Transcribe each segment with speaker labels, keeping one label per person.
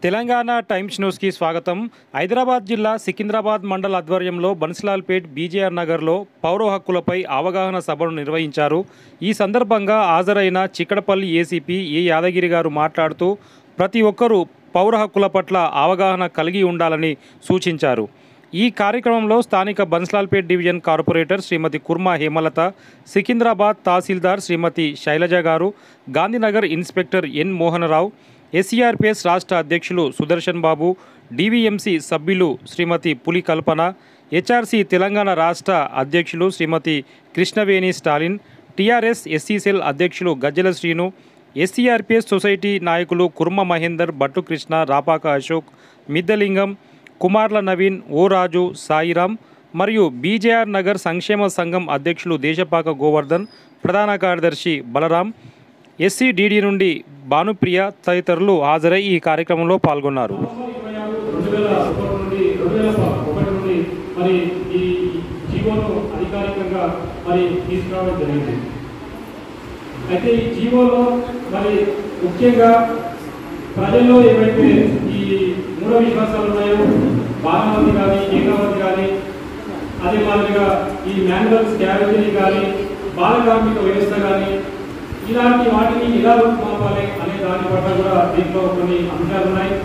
Speaker 1: Telangana times న్యూస్కి స్వాగతం హైదరాబాద్ జిల్లా సికింద్రాబాద్ మండల ఆధ్వర్యంలో బన్స్లాల్పేట్ బీజేఆర్ నగర్లో పౌర హక్కులపై అవగాహన సభను నిర్వహించారు ఈ సందర్భంగా హాజరైన చిక్కడపల్లి ఏసీపీ ఏ యాదగిరి గారు మాట్లాడుతూ ప్రతి ఒక్కరూ పౌర హక్కుల పట్ల అవగాహన కలిగి ఉండాలని సూచించారు ఈ కార్యక్రమంలో స్థానిక Bansilalpet division corporator Shrimati Kurma Hemalatha Secunderabad tahsildar Shrimati Shailaja garu Gandhinagar inspector N Mohanarao SCRPS రాష్ట్ర అధ్యక్షులు సుదర్శన్ బాబు డివిఎంసి సభ్యులు శ్రీమతి పులి కల్పన హెచ్ఆర్సి తెలంగాణ రాష్ట్ర అధ్యక్షులు Shrimati Krishnaveni Stalin TRS SC cell అధ్యక్షులు గజ్జల శ్రీను ఎస్సీఆర్పిఎస్ సొసైటీ నాయకులు కుర్మ మహేందర్ భట్టు కృష్ణ రాపాక అశోక్ మిద్దలింగం కుమార్ల నవీన్ ఓ రాజు సాయిరాం మరియు బీజేఆర్ నగర్ సంక్షేమ సంఘం అధ్యక్షులు దేశపాక గోవర్ధన్ ప్రధాన కార్యదర్శి బలరాం ఎస్సీడీడీ నుండి భానుప్రియ తదితరులు హాజరై ఈ కార్యక్రమంలో పాల్గొన్నారు
Speaker 2: రెండు వేల ఒకటి నుండి రెండు వేల ఒకటి నుండి మరి ఈ జీవోను అధికారికంగా మరి తీసుకురావడం జరిగింది అయితే ఈ జీవోలో మరి ముఖ్యంగా ప్రజల్లో ఏవైతే ఈ మూఢ విశ్వాసాలు ఉన్నాయో బాలమతి కానీ ఏకావతి కానీ అదే మాదిరిగా ఈ మాన్యువల్ స్కావెంజరీ కానీ బాల కార్మిక వ్యవస్థ కానీ ఇలాంటి వాటిని ఎలా రూపుమాపాలి అనే దాని పట్ల కూడా దీంట్లో కొన్ని అంశాలు ఉన్నాయి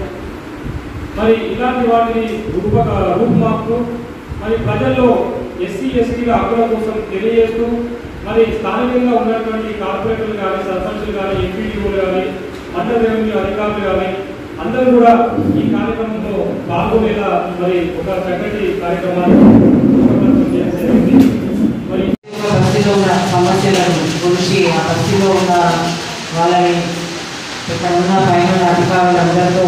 Speaker 2: మరి ఇలాంటి వాటిని రూపక రూపుమాపుతూ మరి ప్రజల్లో ఎస్సీ ఎస్టీల హక్కుల కోసం తెలియజేస్తూ మరి స్థానికంగా ఉన్నటువంటి కార్పొరేటర్లు కానీ సర్పంచులు కానీ ఎంపీడీఓలు కానీ మండల రెవెన్యూ అధికారులు కానీ అందరూ కూడా ఈ కార్యక్రమంలో పాల్గొనేలా మరి ఒక చక్కటి కార్యక్రమాన్ని రూపకల్పన చేయడం జరిగింది మరి
Speaker 3: బస్తీలో ఉన్న సమస్యలను గురించి ఆ బస్తీలో ఉన్న వాళ్ళని ఇక్కడ ఉన్న పైన ఉన్న అధికారులందరితో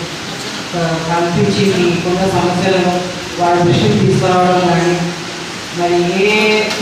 Speaker 3: ఆ, కల్పించి మీకున్న సమస్యలను వాళ్ళ దృష్టికి తీసుకురావడం కానీ మరి ఏ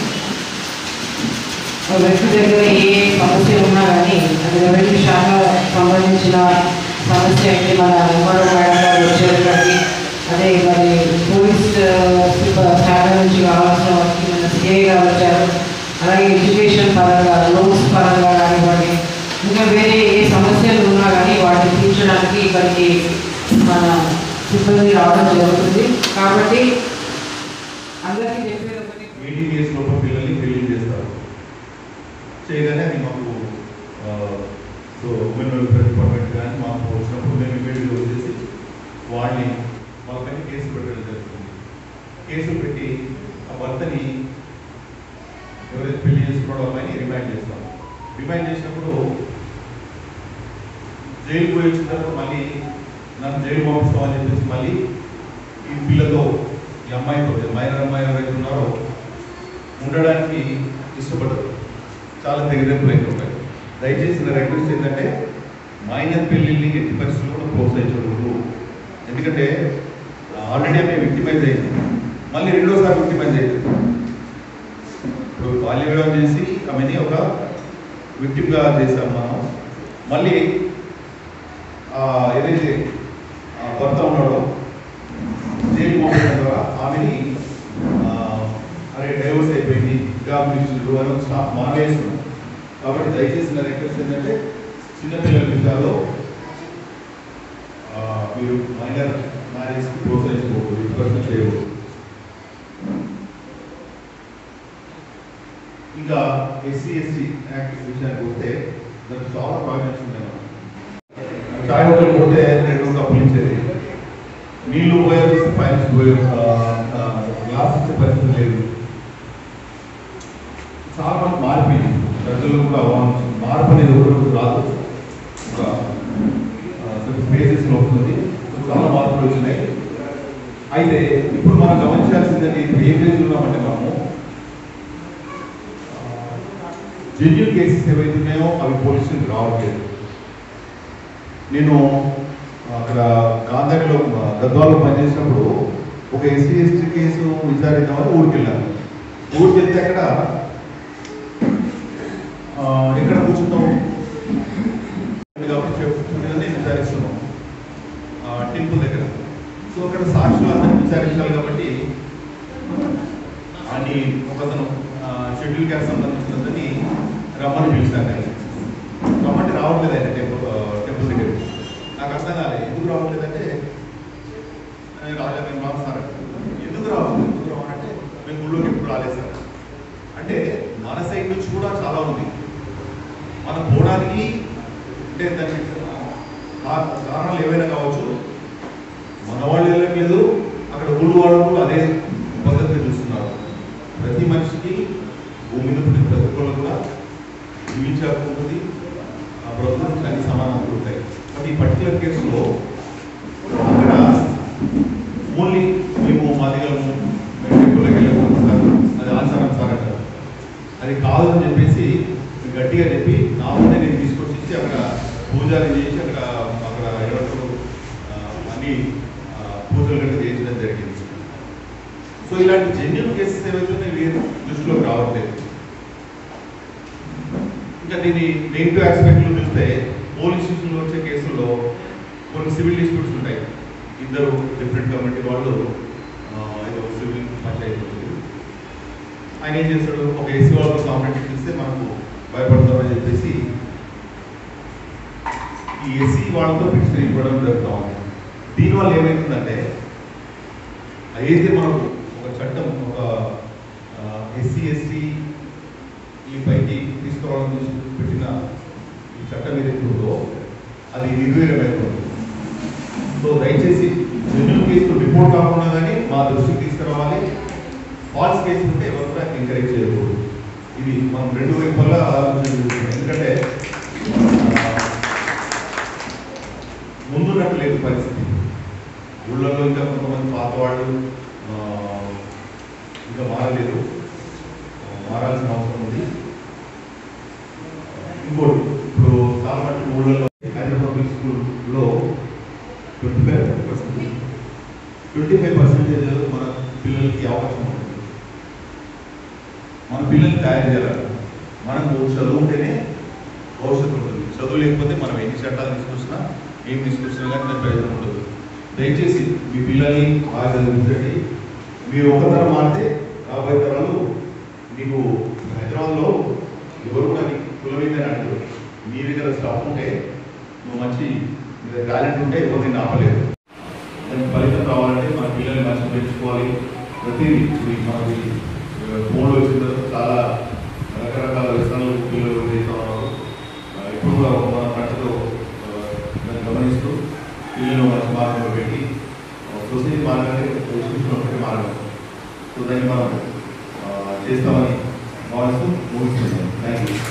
Speaker 3: వ్యక్తి దగ్గర ఏ సమస్య ఉన్నా కానీ అది రెవెన్యూ శాఖ సంబంధించిన సమస్య అయితే మన ఎంఆర్ఓ మేడం గారు వచ్చేటప్పటికి అదే మరి పోలీస్ ఆ, శాఖ నుంచి కావాల్సిన వాటికి మన సిఐ గారు వచ్చారు అలాగే ఎడ్యుకేషన్ పరంగా లోన్స్ పరంగా కానివ్వండి ఇంకా వేరే ఏ సమస్యలు ఉన్నా కానీ వాటిని తీర్చడానికి ఇక్కడికి మన సిబ్బంది రావడం జరుగుతుంది కాబట్టి అందరికీ చెప్పేది ఒకటి
Speaker 4: మీటింగ్ చేసిన లోపల పిల్లల్ని ఫిల్లింగ్ చేస్తారు చేయగానే అది మాకు ఆ, సో ఉమెన్ వెల్ఫేర్ డిపార్ట్మెంట్ కానీ మాకు వచ్చినప్పుడు మేము ఇమీడియట్గా వచ్చేసి వాళ్ళని వాళ్ళపైన కేసు పెట్టడం జరుగుతుంది కేసు పెట్టి ఆ భర్తని ఎవరైతే పెళ్లి చేసుకున్నాడో అమ్మాయిని రిమైండ్ చేస్తాం రిమైండ్ చేసినప్పుడు జైలు పోయి వచ్చిన తర్వాత మళ్ళీ నన్ను జైలు పంపిస్తామని చెప్పేసి మళ్ళీ ఈ పిల్లతో ఈ అమ్మాయితో మైనర్ అమ్మాయి ఎవరైతే ఉన్నారో ఉండడానికి ఇష్టపడరు చాలా తెగిరింపులు ఉంటాయి దయచేసి నా రిక్వెస్ట్ ఏంటంటే మైనర్ పెళ్ళిళ్ళని ఎట్టి పరిస్థితుల్లో కూడా ప్రోత్సహించకూడదు ఎందుకంటే ఆల్రెడీ ఆమె విక్టిమైజ్ అయింది మళ్ళీ రెండోసారి విక్టిమైజ్ అయింది ఇప్పుడు బాల్య వివాహం చేసి ఆమెని ఒక విక్టిమ్గా చేశాం మనం మళ్ళీ ఆ, ఏదైతే ఆ భర్త ఉన్నాడో జైలు పంపడం ద్వారా ఆమెని ఆ, అరే డైవర్స్ అయిపోయింది జాబ్ ఇచ్చిండ్రు అని ఒక స్టాఫ్ మానేస్తున్నాం కాబట్టి దయచేసి నా రిక్వెస్ట్ ఏంటంటే చిన్నపిల్లల విషయాల్లో ఆ, మీరు మైనర్ మ్యారేజ్కి ప్రోత్సహించుకోకూడదు ఇటువంటి చేయకూడదు ఇంకా ఎస్సీ ఎస్టీ యాక్ట్ విషయానికి వస్తే దానికి చాలా ప్రాబ్లమ్స్ ఉన్నాయి మనకి. చాయ్ హోటల్ పోతే రెండు కప్పులు ఇచ్చేది నీళ్లు ఉపయోగిస్తే పైన గ్లాస్ ఇచ్చే పరిస్థితి లేదు చాలా మంది మారిపోయింది ప్రజలు కూడా అవమానించింది మార్పు అనేది ఒక రోజు రాదు ఒక స్పేసెస్లో ఉంటుంది చాలా మార్పులు వచ్చినాయి అయితే ఇప్పుడు మనం గమనించాల్సిందంటే ఇప్పుడు ఏం చేస్తున్నామంటే మనము జెన్యున్ కేసెస్ ఏవైతే ఉన్నాయో అవి పోలీసులకు రావట్లేదు నేను అక్కడ గాంధారిలో గద్వాలో పనిచేసినప్పుడు ఒక ఎస్సీ ఎస్టీ కేసు విచారిద్దామని ఊరికి వెళ్ళాను ఊరికి వెళ్తే అక్కడ ఆ, ఎక్కడ కూర్చుంటాం కాబట్టి చెప్పుకుంటే విచారిస్తున్నాం ఆ, టెంపుల్ దగ్గర సో అక్కడ సాక్షులు అందరినీ విచారించాలి కాబట్టి అని ఒకతను షెడ్యూల్ క్యాస్ట్ సంబంధించినదని రమ్మని పిలిచాను నేను రమ్మంటే రావట్లేదు ఆయన టెంపుల్ టెంపుల్ దగ్గరికి నాకు అర్థం కాలేదు ఎందుకు రావట్లేదంటే నేను రాలే మేము రాము సార్ ఎందుకు రావాలి ఎందుకు రావాలంటే మేము గుళ్ళోకి ఎప్పుడు రాలేదు సార్ అంటే మన సైడ్ నుంచి కూడా చాలా ఉంది మనం పోవడానికి అంటే దానికి కా- కారణాలు ఏవైనా కావచ్చు మన వాళ్ళు వెళ్ళట్లేదు అక్కడ ఊళ్ళు వాళ్ళు కూడా అదే పద్ధతిని చూస్తున్నారు ప్రతి మనిషికి భూమి మీద పుట్టిన ప్రతి ఒక్కళ్ళు కూడా జీవించాల్సి ఉంటుంది ఆ బ్రతుకు అన్ని సమానంగా ఉంటాయి బట్ ఈ పర్టికులర్ కేసులో అక్కడ ఓన్లీ మేము మాదిగలము మేము టెంపుల్కి వెళ్ళాము సార్ అది ఆచారం సార్ అంటారు అది కాదు అని చెప్పేసి గట్టిగా చెప్పి నా ముందే నేను తీసుకొచ్చి అక్కడ పూజలు చేసి అక్కడ అక్కడ ఏమంటారు ఆ, అన్ని ఆ, పూజలు గట్రా చేయించడం జరిగింది సో ఇలాంటి జెన్యున్ కేసెస్ ఏవైతే ఉన్నాయో ఇవి దృష్టిలోకి రావట్లేదు ఇంకా దీని నెగిటివ్ ఆస్పెక్ట్లు చూస్తే పోలీస్ స్టేషన్లో వచ్చే కేసుల్లో కొన్ని సివిల్ డిస్ప్యూట్స్ ఉంటాయి ఇద్దరు డిఫరెంట్ కమ్యూనిటీ వాళ్ళు ఆ, ఏదో సివిల్ పంచాయతీ ఉంది. ఆయన ఏం చేస్తాడు ఒక ఏసీ వాళ్ళతో కాంప్లైంట్ ఇస్తే మనకు భయపడతామని చెప్పేసి ఈ ఏసీ వాళ్ళతో పిటిషన్ ఇవ్వడం జరుగుతూ ఉంది దీనివల్ల ఏమైతుందంటే అయితే మనకు ఒక చట్టం ఒక ఎస్సీ ఎస్టీ ఈ పైకి తీసుకురావడం చూసి పెట్టిన ఈ చట్టం ఏదైతే ఉందో అది నిర్వీర్యమైపోతుంది సో దయచేసి జెన్యున్ కేసులు రిపోర్ట్ కాకుండా కానీ మా దృష్టికి తీసుకురావాలి ఫాల్స్ కేసు ఉంటే ఎవరు కూడా ఎంకరేజ్ చేయకూడదు ఇది మనం రెండు వైపులా ఆలోచన చేస్తున్నాం. ఎందుకంటే ఆ, ముందున్నట్టు లేదు పరిస్థితి ఊళ్ళల్లో ఇంకా కొంతమంది పాత వాళ్ళు ఆ, ఇంకా మారలేదు ఆ, మారాల్సిన అవసరం ఉంది ఇంకోటి ఇప్పుడు చాలా మటుకు ఊళ్ళల్లో హైదరాబాద్ పబ్లిక్ స్కూల్లో twenty five percent twenty five percentage మన పిల్లలకి అవకాశం ఉంటుంది మన పిల్లల్ని తయారు చేయాలి మనకు చదువు ఉంటేనే భవిష్యత్తు ఉంటుంది చదువు లేకపోతే మనం ఎన్ని చట్టాలు తీసుకొచ్చినా ఏం తీసుకొచ్చినా కానీ దాని ప్రయోజనం ఉండదు దయచేసి మీ పిల్లల్ని బాగా చదివించండి మీరు ఒక తరం మారితే రాబోయే తరాలు మీకు హైదరాబాద్లో ఎవరు కూడా నీకు కులమైందని అడగరు మీ దగ్గర స్టాఫ్ ఉంటే నువ్వు మంచి మీ దగ్గర టాలెంట్ ఉంటే ఎవరు నిన్ను ఆపలేదు దానికి ఫలితం రావాలంటే మన పిల్లల్ని మంచిగా పెంచుకోవాలి ప్రతిదీ ఇది మనకి ఫోన్లో వచ్చిన తర్వాత చాలా రకరకాల వ్యసనాలు పిల్లలు చేస్తూ ఉన్నారు ఆ, ఇప్పుడు కూడా మన పట్టతో దాన్ని గమనిస్తూ పిల్లలు మంచి మార్గంలో పెట్టి సొసైటీ మార్గాన్ని ఒకటి మార్గం సో దాన్ని మనం ఆ, చేస్తామని భావిస్తూ ముగిస్తున్నాం థ్యాంక్ యూ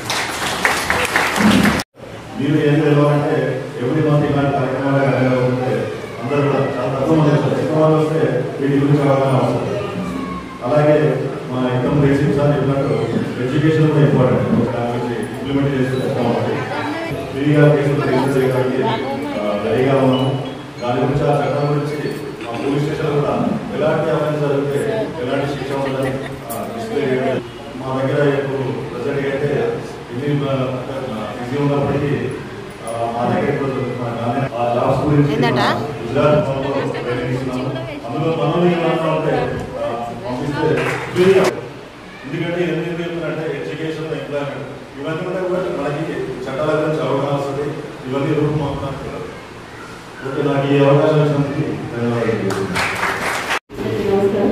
Speaker 5: మీరు ఏం తెలియాలంటే ఎవరి మంత్ ఇలాంటి కార్యక్రమాలు జరగాలంటే అందరూ కూడా చాలా తక్కువ మంది వస్తారు ఎక్కువ మంది వస్తే వీటి గురించి అవగాహన అవసరం అలాగే మన ఇన్కమ్ రేషన్ సార్ చెప్పినట్టు ఎడ్యుకేషన్ కూడా ఇంపార్టెంట్ దాని గురించి ఇంప్లిమెంట్ చేసి చెప్తాం ఒకటి ఫ్రీగా కేసులు రిజిస్టర్ చేయడానికి ఆ, రెడీగా ఉన్నాము దాని గురించి ఆ చట్టం గురించి మా పోలీస్ స్టేషన్ కూడా ఎలాంటి అఫెన్స్ జరిగితే ఎలాంటి శిక్ష ఉందని డిస్ప్లే చేయడం మా దగ్గర ఇప్పుడు ప్రజెంట్ అయితే ఎన్ని బిజీ ఉన్నప్పటికీ ఆ, మా దగ్గర ఇప్పుడు మన గాంధీ ఆ జాబ్స్ గురించి
Speaker 6: ఏందట?
Speaker 5: గుజరాత్ భవన్లో ట్రైనింగ్ ఇస్తున్నాము అందులో మనల్ని ఏమన్నా ఉంటే ఆ, పంపిస్తే ఫ్రీగా ఎందుకంటే ఎందుకు చెప్తున్నారంటే ఎడ్యుకేషన్ ఎంప్లాయ్మెంట్ ఇవన్నీ కూడా కూడా మనకి చట్టాల గురించి అవగాహన వస్తుంది ఇవన్నీ రూపమాపడానికి కూడా ఓకే నాకు ఈ అవకాశం ఇచ్చినందుకు ధన్యవాదాలు
Speaker 7: నమస్కారం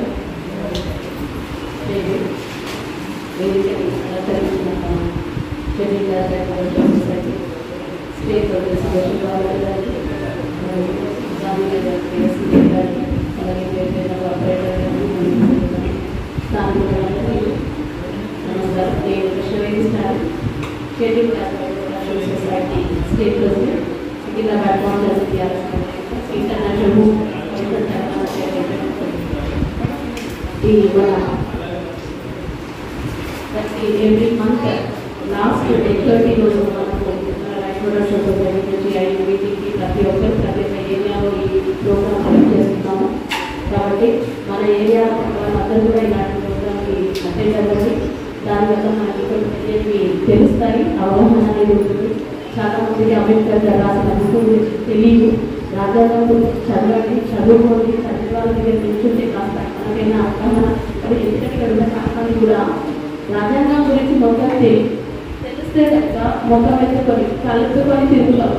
Speaker 7: నేను వేదిక అలంకరించిన schedule class society state association వాళ్ళ గారికి మరియు గాంధీ గారికి ఎస్సీ గారికి అలాగే పేరు పేరున ఆపరేటర్ గారికి స్థానిక వాళ్ళకి నమస్కారం నేను Krishnaveni star schedule class society state president కింద బ్యాక్గ్రౌండ్ ఇంటర్నేషనల్ ఈ మన ప్రతి ఎవ్రీ మంత్ లాస్ట్ థర్టీ రోజు మనకు రైతుల సొసైటీ నుంచి ఐదు మీటింగ్కి ప్రతి ఒక్కరు ప్రతి ఒక్క ఏరియాలో ఈ ప్రోగ్రామ్ కండక్ట్ చేస్తున్నాము కాబట్టి మన ఏరియా వాళ్ళందరూ కూడా ఇలాంటి ప్రోగ్రామ్కి అటెండ్ అవ్వండి దానివల్ల మనకి కొన్ని తెలియనివి తెలుస్తాయి అవగాహన అనేది ఉంటుంది చాలా మందికి అంబేద్కర్ గారు రాసిన బుక్ గురించి తెలియదు రాజ్యాంగం గురించి చదవండి చదువుకోండి చదివి వాళ్ళ దగ్గర నిల్చుంటే కాస్త మనకైనా అవగాహన అది ఎందుకంటే ఇక్కడ ఉన్న చాలా మంది కూడా రాజ్యాంగం గురించి మొత్తం తెలియదు తెలిస్తే కనుక మొత్తం ఎత్తుకొని కలుపుకొని తిరుగుతాం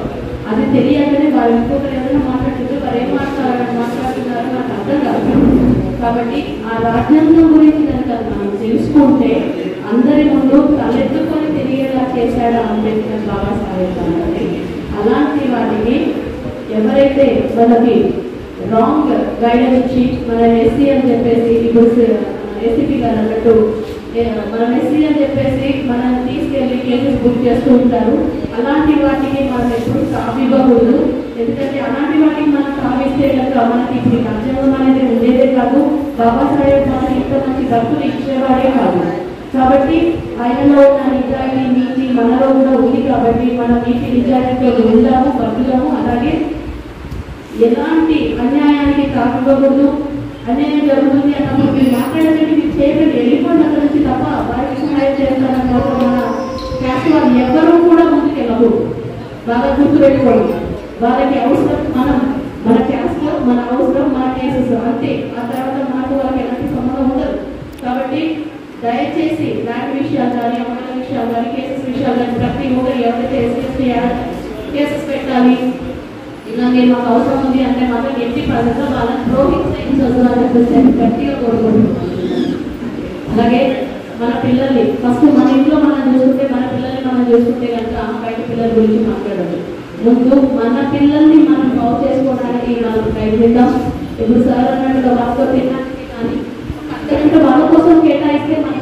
Speaker 7: అది తెలియకనే వారు ఇంకొకరు ఏదైనా మాట్లాడుతుంటే వారు ఏం మాట్లాడారు మాట్లాడుతున్నారో నాకు అర్థం కాదు కాబట్టి ఆ రాజ్యాంగం గురించి కనుక మనం తెలుసుకుంటే అందరి ముందు తలెత్తుకొని తిరిగేలా చేశాడు అంబేద్కర్ బాబాసాహెబ్ గారు అలాంటి వాటిని ఎవరైతే మనకి రాంగ్ గైడెన్స్ ఇచ్చి మనం ఎస్సీ అని చెప్పేసి ఇప్పుడు ఏసీపీ గారు అన్నట్టు ఏ, మనం ఎస్సీ అని చెప్పేసి మనం తీసుకెళ్లి కేసెస్ బుక్ చేస్తూ ఉంటారు అలాంటి వాటికి మనం ఎప్పుడు తావివ్వకూడదు ఎందుకంటే అలాంటి వాటికి మనం తావిస్తే కనుక మనకి ఇప్పుడు రాజ్యాంగం అనేది ఉండేదే కాదు బాబాసాహెబ్ మనకి ఇంత మంచి డబ్బులు ఇచ్చేవాడే కాదు కాబట్టి ఆయనలో ఉన్న నిజాయితీ నీతి మనలో కూడా ఉంది కాబట్టి మనం నీతి నిజాయితీతో ఉందాము బతుకుదాము అలాగే ఎలాంటి అన్యాయానికి తాకివ్వకూడదు అన్యాయం జరుగుతుంది అన్నప్పుడు మీరు మాట్లాడకండి మీరు చేయకండి వెళ్ళిపోండి అక్కడ నుంచి తప్ప వారికి సహాయం చేస్తానన్న ఒక మన క్యాస్ట్ వాళ్ళు ఎవ్వరూ కూడా ముందుకు వెళ్ళకూడదు బాగా గుర్తు పెట్టుకోండి వాళ్ళకి అవసరం మనం మన క్యాస్ట్ మన అవసరం మన కేసెస్ అంతే ఆ తర్వాత మనకు వాళ్ళకి ఎలాంటి సంబంధం ఉండదు కాబట్టి దయచేసి ల్యాండ్ విషయాలు కానీ అమ్మాయిల విషయాలు కానీ కేసెస్ విషయాలు కానీ ప్రతి ఒక్కరు ఎవరైతే ఎస్ఎస్టీ కేసెస్ పెట్టాలి ఇలా నేను మాకు అవసరం ఉంది అంటే మాత్రం ఎట్టి పద్ధతిలో వాళ్ళని ప్రోహించదు అని చెప్పేసి గట్టిగా కోరుకుంటున్నాను అలాగే మన పిల్లల్ని ఫస్ట్ మన ఇంట్లో మనం చూసుకుంటే మన పిల్లల్ని మనం చూసుకుంటే కనుక బయట పిల్లల గురించి మాట్లాడదు ముందు మన పిల్లల్ని మనం బాగు చేసుకోవడానికి మనం ప్రయత్నిద్దాం ఇప్పుడు సార్ అన్నట్టుగా వాళ్ళతో తినడానికి కానీ అక్కడంటే వాళ్ళ కోసం కేటాయిస్తే మన